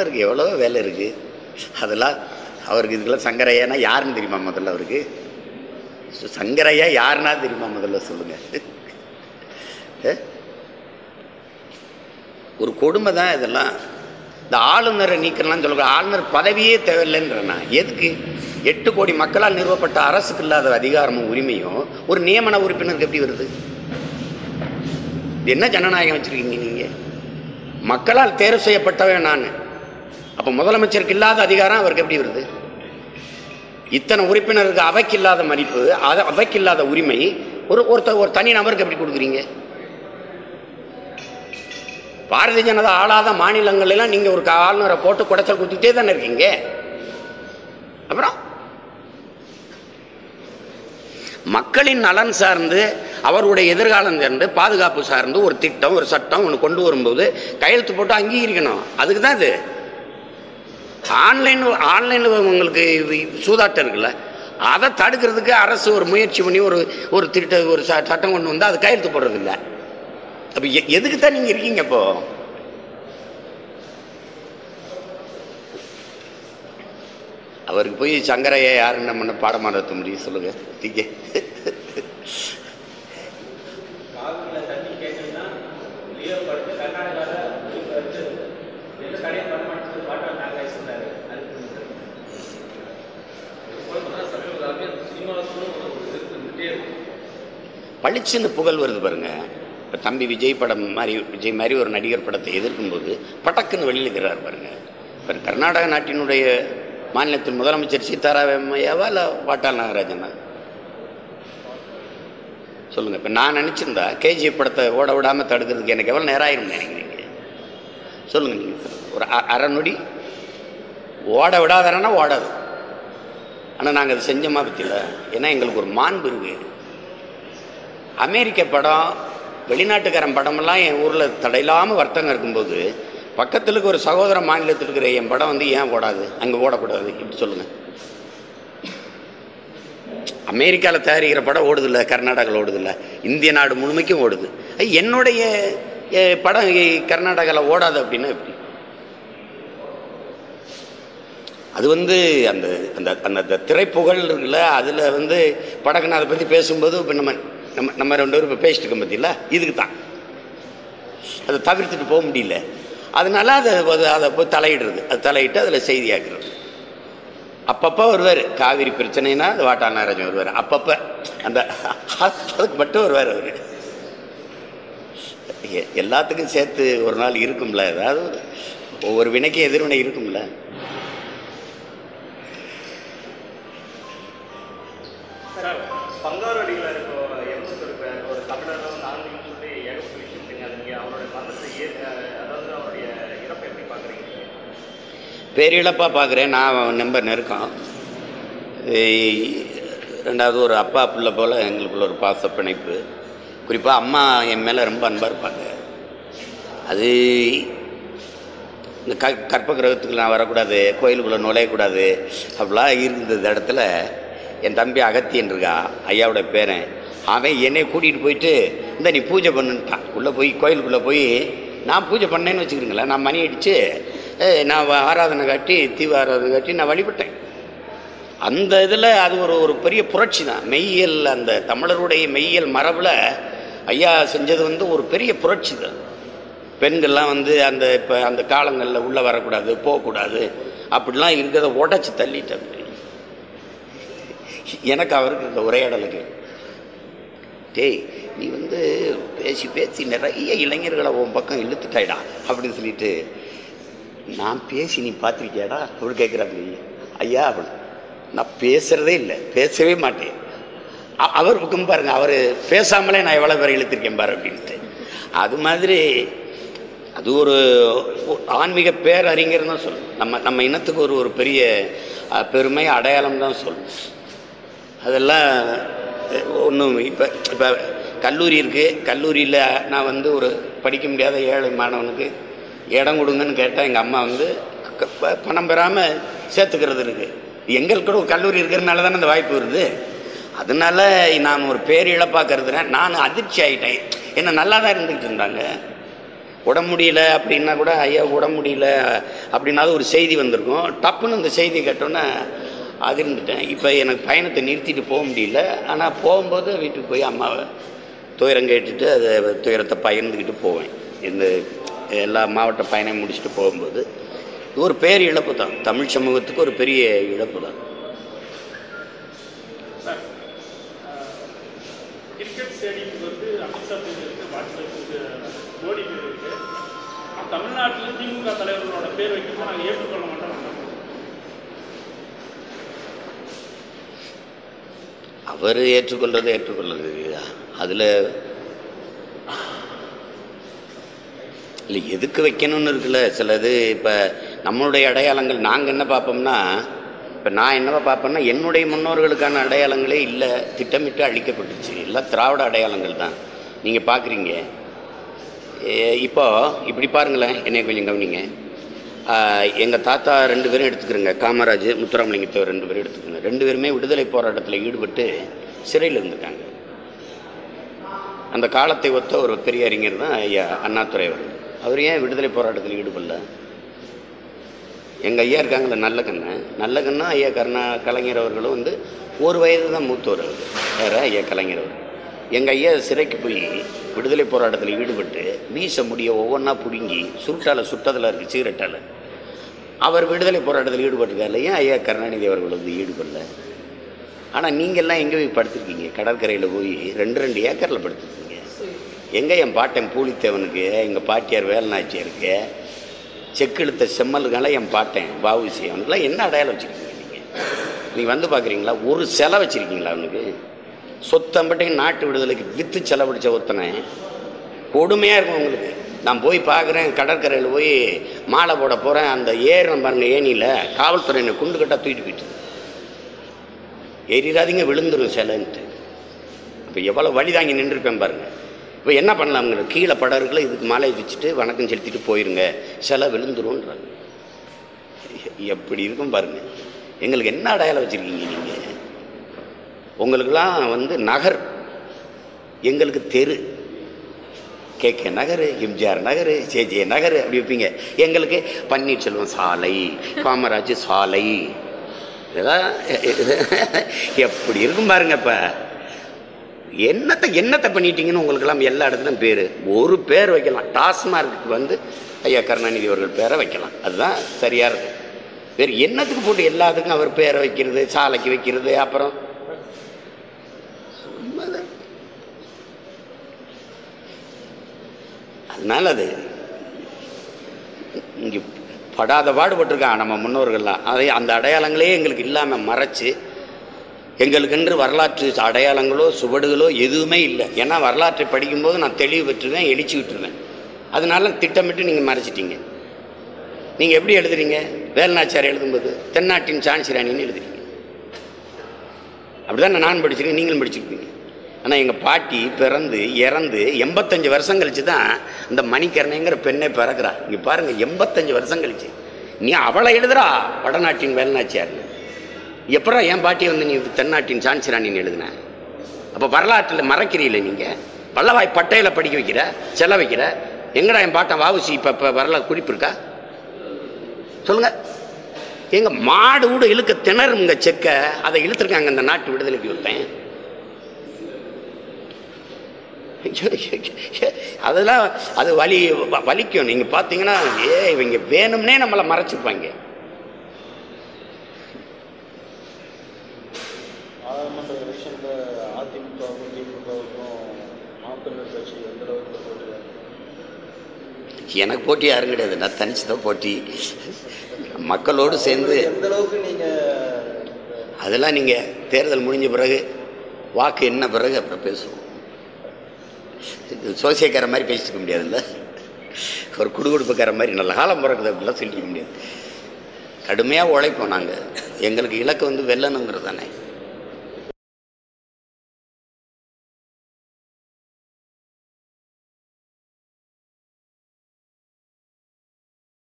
உறுப்பினருக்கு எவ்வளோ வேலை இருக்குது அதெல்லாம் அவருக்கு இதுக்கெல்லாம் சங்கரையானா யாருன்னு தெரியுமா முதல்ல அவருக்கு சு- சங்கரையா யாருன்னா தெரியுமா முதல்ல சொல்லுங்க அஹ்? ஒரு கொடுமை தான் இதெல்லாம் இந்த ஆளுநரை நீக்கலாம் சொல்லுங்க ஆளுநர் பதவியே தேவையில்லைன்றனா எதுக்கு எட்டு கோடி மக்களால் நிறுவப்பட்ட அரசுக்கு இல்லாத அதிகாரமும் உரிமையும் ஒரு நியமன உறுப்பினருக்கு எப்படி வருது இது என்ன ஜனநாயகம் வச்சிருக்கீங்க நீங்க மக்களால் தேர்வு செய்யப்பட்டவன் நான் அப்ப முதலமைச்சருக்கு இல்லாத அதிகாரம் அவருக்கு எப்படி வருது இத்தனை உறுப்பினருக்கு அவைக்கு இல்லாத மதிப்பு அத- அவைக்கு இல்லாத உரிமை ஒரு ஒருத்தர் ஒரு தனி நபருக்கு எப்படி கொடுக்குறீங்க பாரதிய ஜனதா ஆளாத மாநிலங்கள் எல்லாம் நீங்க ஒரு ஆளுநரை போட்டு குடைச்சல் குத்திட்டே தானே இருக்கீங்க அப்புறம் மக்களின் நலன் சார்ந்து அவருடைய எதிர்காலம் சார்ந்து பாதுகாப்பு சார்ந்து ஒரு திட்டம் ஒரு சட்டம் ஒன்று கொண்டு வரும்போது கையெழுத்து போட்டு அங்கீகரிக்கணும் அதுக்கு தான் இது ஆன்லைன் ஆன்லைனில் உங்களுக்கு இது சூதாட்டம் இருக்குல்ல அதை தடுக்கிறதுக்கு அரசு ஒரு முயற்சி பண்ணி ஒரு ஒரு திட்ட ஒரு ச- சட்டம் கொண்டு வந்து அது கையெழுத்து போடுறது இல்லை அப்போ எதுக்கு தான் நீங்கள் இருக்கீங்க இப்போ அவருக்கு போய் சங்கரையா யாருன்னு நம்ம பாடமாக நடத்த முடியும் சொல்லுங்க தீங்க காவிரியில தண்ணி கேட்கணும்னா லியோ படுத்து கர்நாடகாவில் வந்து எந்த தடையும் பண்ண மாட்டேங்குது வாட்டர் நாங்கள் சொன்னார் அதுக்கு பளிச்சுன்னு புகழ் வருது பாருங்க இப்போ தம்பி விஜய் படம் மாதிரி விஜய் மாதிரி ஒரு நடிகர் படத்தை எதிர்க்கும்போது பட்டக்குன்னு வெளியில் இருக்கிறார் பாருங்க இப்போ கர்நாடக நாட்டினுடைய மாநிலத்தின் முதலமைச்சர் சீதாராமையாவா இல்லை வாட்டாள் நாகராஜனா சொல்லுங்க இப்போ நான் நினச்சிருந்தா கேஜிஎஃப் படத்தை ஓட விடாமல் தடுக்கிறதுக்கு எனக்கு எவ்வளோ நேரம் ஆயிரும் நினைக்கிறீங்க சொல்லுங்க நீங்கள் ஒரு அ- அரை நொடி ஓட விடாதரன்னா ஓடாது ஆனால் நாங்கள் அது செஞ்சோமா பற்றியில ஏன்னா எங்களுக்கு ஒரு மாண்பு இருக்குது அமெரிக்க படம் வெளிநாட்டுக்காரன் படமெல்லாம் என் ஊரில் தடையில்லாமல் வர்த்தகம் இருக்கும்போது பக்கத்தில் இருக்க ஒரு சகோதர மாநிலத்தில் இருக்கிற என் படம் வந்து ஏன் ஓடாது அங்கே ஓடக்கூடாது இப்படி சொல்லுங்கள் அமெரிக்காவில் தயாரிக்கிற படம் ஓடுதில்ல கர்நாடகாவில் ஓடுதில்ல இந்திய நாடு முழுமைக்கும் ஓடுது ஐ, என்னுடைய எ, படம் கர்நாடகாவில் ஓடாது அப்படின்னா எப்படி அது வந்து அந்த அந்த அந்த அந்த திரைப்புகழ் இருக்குல்ல அதில் வந்து படக்குன்னு அதை பற்றி பேசும்போது இப்போ நம்ம நம்ம நம்ம ரெண்டு பேரும் இப்போ பேசிட்டு இருக்கோம் பார்த்தீங்களா இதுக்கு தான் அதை தவிர்த்துட்டு போக முடியல அதனால அதை அதை- அதை போய் தலையிடுறது அது தலையிட்டு அதில் செய்தியாக்குறது அப்பப்போ வருவார் காவிரி பிரச்சனைனா அது வாட்டா நாராஜன் வருவார் அப்பப்போ அந்த அதுக்கு மட்டும் வருவார் அவர் எல்லாத்துக்கும் சேர்த்து ஒரு நாள் இருக்கும்ல ஏதாவது ஒரு- ஒவ்வொரு வினைக்கும் எதிர்வினை இருக்கும்ல சார் பங்காரடிகளார் இப்போ எண்பது இருப்பார் ஒரு தமிழர்கள் வந்து ஆன்மீகம் சொல்லி ஏகப்பட்ட விஷயம் தெரியாது நீங்கள் அவரோட மரணத்தை ஏ அதாவது அவருடைய இறப்பை எப்படி பார்க்குறீங்க பேரிழப்பாக பார்க்குறேன் நான் நம்பர் நெருக்கம் ஏய், ரெண்டாவது ஒரு அப்பா பிள்ளை போல் எங்களுக்குள்ள ஒரு பாச பிணைப்பு குறிப்பாக அம்மா என் மேலே ரொம்ப அன்பாக இருப்பாங்க அது இந்த க கற்ப கிரகத்துக்கு நான் வரக்கூடாது கோயிலுக்குள்ளே நுழையக்கூடாது அப்படிலாம் இருந்த இடத்துல என் தம்பி அகத்தியன் இருக்கா ஐயாவோட பேரன் அவன் என்னை கூட்டிகிட்டு போயிட்டு இந்த நீ பூஜை பண்ணுன்ட்டான் உள்ளே போய் கோயிலுக்குள்ளே போய் நான் பூஜை பண்ணேன்னு வச்சுக்கிறீங்களேன் நான் மணி அடித்து நான் வ- ஆராதனை காட்டி தீவ ஆராதனை காட்டி நான் வழிபட்டேன் அந்த இதில் அது ஒரு ஒரு பெரிய புரட்சி தான் மெய்யியல் அந்த தமிழருடைய மெய்யியல் மரபில் ஐயா செஞ்சது வந்து ஒரு பெரிய புரட்சி தான் பெண்கள்லாம் வந்து அந்த இப்போ அந்த காலங்களில் உள்ளே வரக்கூடாது போகக்கூடாது அப்படிலாம் இருக்கிறத உடச்சி தள்ளிட்டாங்க எனக்கு அவருக்கு இந்த உரையாடலுக்கு டேய் நீ வந்து பேசி பேசி நிறைய இளைஞர்களை உன் பக்கம் இழுத்துட்டாய்டா அப்படின்னு சொல்லிட்டு நான் பேசி நீ பார்த்துருக்கியாடா அப்படி கேட்குறாங்க ஐயா அப்படி நான் பேசுகிறதே இல்லை பேசவே மாட்டேன் அ- அவர் பக்கம் பாருங்க அவர் பேசாமலே நான் எவ்வளோ பேரை இழுத்திருக்கேன் பாரு அப்படின்ட்டு அது மாதிரி அது ஒரு ஒரு ஆன்மீக பேரறிஞர் தான் சொல்லணும் நம்ம நம்ம இனத்துக்கு ஒரு ஒரு பெரிய அஹ், பெருமை அடையாளம் தான் சொல்லணும் அதெல்லாம் ஒன்றும் இப்போ இப்போ கல்லூரி இருக்குது கல்லூரியில் நான் வந்து ஒரு படிக்க முடியாத ஏழை மாணவனுக்கு இடம் கொடுங்கன்னு கேட்டால் எங்கள் அம்மா வந்து க- ப- பணம் பெறாமல் சேர்த்துக்கிறது இருக்குது எங்களுக்கு கூட ஒரு கல்லூரி இருக்கிறதுனால தானே அந்த வாய்ப்பு வருது அதனால நான் ஒரு பேரிழப்பாக கருதுறேன் நான் அதிர்ச்சி ஆகிட்டேன் என்ன நல்லா தான் இருந்துக்கிட்டு இருந்தாங்க உடம்பு முடியல அப்படின்னா கூட ஐயா உடம்பு முடியல அப்படின்னாலும் ஒரு செய்தி வந்திருக்கும் டப்புன்னு அந்த செய்தி கேட்டோன்னே அதிர்ந்துட்டேன் இப்போ எனக்கு பயணத்தை நிறுத்திட்டு போக முடியல ஆனால் போகும்போது வீட்டுக்கு போய் அம்மாவை துயரம் கேட்டுட்டு அதை துயரத்தை பகிர்ந்துக்கிட்டு போவேன் இந்த எல்லா மாவட்ட பயணம் முடிச்சுட்டு போகும்போது இது ஒரு பேர் இழப்பு தான் தமிழ் சமூகத்துக்கு ஒரு பெரிய இழப்பு தான் சார் கிரிக்கெட் ஸ்டேடியத்துக்கு வந்து அமித்ஷா பேர் இருக்கு வாஜ்பாய் மோடி பேர் இருக்கு ஆனால் தமிழ்நாட்டில் திமுக தலைவர்களோட பேர் வைக்கும்போது நாங்கள் ஏற்றுக்கொள்ள மாட்டோம் நாங்கள் அவர் ஏற்றுக்கொள்றது ஏற்றுக்கொள்றது அதில் இல்லை எதுக்கு வைக்கணும்னு இருக்குல்ல சிலது இப்போ நம்மளுடைய அடையாளங்கள் நாங்கள் என்ன பார்ப்போம்னா இப்போ நான் என்னவா பார்ப்பேன்னா என்னுடைய முன்னோர்களுக்கான அடையாளங்களே இல்லை திட்டமிட்டு அழிக்கப்பட்டுச்சு எல்லாம் திராவிட அடையாளங்கள் தான் நீங்கள் பார்க்குறீங்க இப்போ இப்படி பாருங்களேன் என்னை கொஞ்சம் கவனிங்க எங்கள் தாத்தா ரெண்டு பேரும் எடுத்துக்கிறோங்க காமராஜ் முத்துராமலிங்கத்தேவர் ரெண்டு பேரும் எடுத்துக்கோங்க ரெண்டு பேருமே விடுதலை போராட்டத்தில் ஈடுபட்டு சிறையில் இருந்திருக்காங்க அந்த காலத்தை ஒத்த ஒரு பெரிய அறிஞர் தான் ஐயா அண்ணாதுரை அவர்கள் அவர் ஏன் விடுதலை போராட்டத்தில் ஈடுபடல எங்கள் ஐயா இருக்காங்களே நல்ல கண்ணன் நல்ல கண்ணா ஐயா கருணா கலைஞர் அவர்களும் வந்து ஒரு வயது தான் மூத்தவர் அவர் வேற ஐயா கலைஞர் அவர் எங்கள் ஐயா சிறைக்கு போய் விடுதலை போராட்டத்தில் ஈடுபட்டு மீச முடிய ஒவ்வொன்றா பிடுங்கி சுருட்டால் சுட்டதில் இருக்குது சீரட்டால் அவர் விடுதலை போராட்டத்தில் ஈடுபட்டிருக்காரு ஏன் ஐயா கருணாநிதி அவர்கள் வந்து ஈடுபடல ஆனால் நீங்கள்லாம் எங்கே போய் படுத்திருக்கீங்க கடற்கரையில் போய் ரெண்டு ரெண்டு ஏக்கரில் படுத்திருக்கீங்க எங்கே என் பாட்டன் பூலித்தேவனுக்கு எங்கள் பாட்டியார் வேலநாச்சியாருக்கு செக்கெழுத்த செம்மலுக்கால என் பாட்டேன் பாவுசி அவனுக்குலாம் என்ன அடையாளம் வச்சுருக்கீங்க நீங்கள் நீங்கள் வந்து பார்க்குறீங்களா ஒரு சிலை வச்சுருக்கீங்களா அவனுக்கு சொத்தம்பட்டையும் நாட்டு விடுதலைக்கு விற்று செலவழிச்ச ஒருத்தனை கொடுமையாக இருக்கும் உங்களுக்கு நான் போய் பார்க்குறேன் கடற்கரையில் போய் மாலை போட போகிறேன் அந்த ஏறுறேன் பாருங்க ஏனியில் காவல்துறை என்னை குண்டு கட்டாக தூக்கிட்டு போயிட்டு ஏறிடாதீங்க விழுந்துரும் சிலைன்ட்டு இப்போ எவ்வளோ வழி தாங்கி நின்றுருப்பேன் பாருங்க இப்போ என்ன பண்ணலாம்ங்கிற கீழே படம் இருக்குல்ல இதுக்கு மாலை வச்சுட்டு வணக்கம் செலுத்திட்டு போயிருங்க சிலை விழுந்துரும்ன்றாங்க எப்படி இருக்கும் பாருங்க எங்களுக்கு என்ன அடையாளம் வச்சுருக்கீங்க நீங்கள் உங்களுக்கெல்லாம் வந்து நகர் எங்களுக்கு தெரு K K Nagar MGR Nagar J J Nagar அப்படி வைப்பீங்க எங்களுக்கு பன்னீர்செல்வம் சாலை காமராஜ் சாலை இதெல்லாம் எப்படி இருக்கும் பாருங்க இப்போ என்னத்தை என்னத்தை பண்ணிட்டீங்கன்னு உங்களுக்கெல்லாம் எல்லா இடத்துலையும் பேர் ஒரு பேர் வைக்கலாம் டாஸ்மார்க்கு வந்து ஐயா கருணாநிதி அவர்கள் பேரை வைக்கலாம் அதுதான் சரியாக இருக்கு வேறு என்னத்துக்கு போட்டு எல்லாத்துக்கும் அவர் பேரை வைக்கிறது சாலைக்கு வைக்கிறது அப்புறம் சும்மாதான். அதனால அது இங்கே படாத பாடுபட்டிருக்கான் நம்ம முன்னோர்கள்லாம் அதை அந்த அடையாளங்களே எங்களுக்கு இல்லாமல் மறைச்சு எங்களுக்கென்று வரலாற்று அடையாளங்களோ சுவடுகளோ எதுவுமே இல்லை ஏன்னா வரலாற்றை படிக்கும்போது நான் தெளிவு பெற்றுவேன் எழுச்சி விட்டுருவேன் அதனால திட்டமிட்டு நீங்கள் மறைச்சிட்டீங்க நீங்கள் எப்படி எழுதுறீங்க வேலுநாச்சியார் எழுதும்போது தென்னாட்டின் சான்சிராணின்னு எழுதுறீங்க அப்படிதான் நான் படிச்சிருக்கேன் நீங்களும் படிச்சிருப்பீங்க ஆனால் எங்கள் பாட்டி பிறந்து இறந்து எண்பத்தஞ்சு வருஷம் கழிச்சு தான் இந்த மணிக்கரணைங்கிற பெண்ணை பிறக்கிறா இங்கே பாருங்கள் எண்பத்தஞ்சு வருஷம் கழிச்சு நீ அவளை எழுதுறா வடநாட்டின் வேலுநாச்சியார்னு எப்படா என் பாட்டியை வந்து நீ தென்னாட்டின் சான்சிராணின்னு எழுதுன அப்போ வரலாற்றில் மறக்கிறீல்ல நீங்கள் வல்லவாய் பட்டையில படிக்க வைக்கிற செல்ல வைக்கிற எங்கடா என் பாட்டன் வாவுசி இப்போ இப்போ வரலாறு குறிப்பு இருக்கா சொல்லுங்க எங்க மாடு கூட இழுக்க திணறுங்க செக்க அதை இழுத்துருக்காங்க அந்த நாட்டு விடுதலைக்கு ஒருத்தன் அதெல்லாம் அது வலி வ- வலிக்கும் நீங்க பார்த்தீங்கன்னா ஏ இவங்க வேணும்னே நம்மளை மறைச்சிருப்பாங்க நாடாளுமன்ற எலெக்ஷனில் அதிமுகவுக்கும் திமுகவுக்கும் மாப்பிள்ளை கட்சி எந்த அளவுக்கு போட்டுருக்காங்க எனக்கு போட்டி யாரும் கிடையாது நான் தனிச்சு தான் போட்டி மக்களோடு சேர்ந்து எந்த அளவுக்கு நீங்கள் அதெல்லாம் நீங்கள் தேர்தல் முடிஞ்ச பிறகு வாக்கு என்ன பிறகு அப்புறம் பேசுவோம் இது சோசியக்கார மாதிரி பேசிக்க முடியாதுல்ல ஒரு குடுகுடுப்புக்கார மாதிரி நல்ல காலம் பிறகுது அப்படிலாம் சொல்லிக்க முடியாது கடுமையாக உழைப்போம் நாங்கள் எங்களுக்கு இலக்கு வந்து வெல்லணுங்கிறது தானே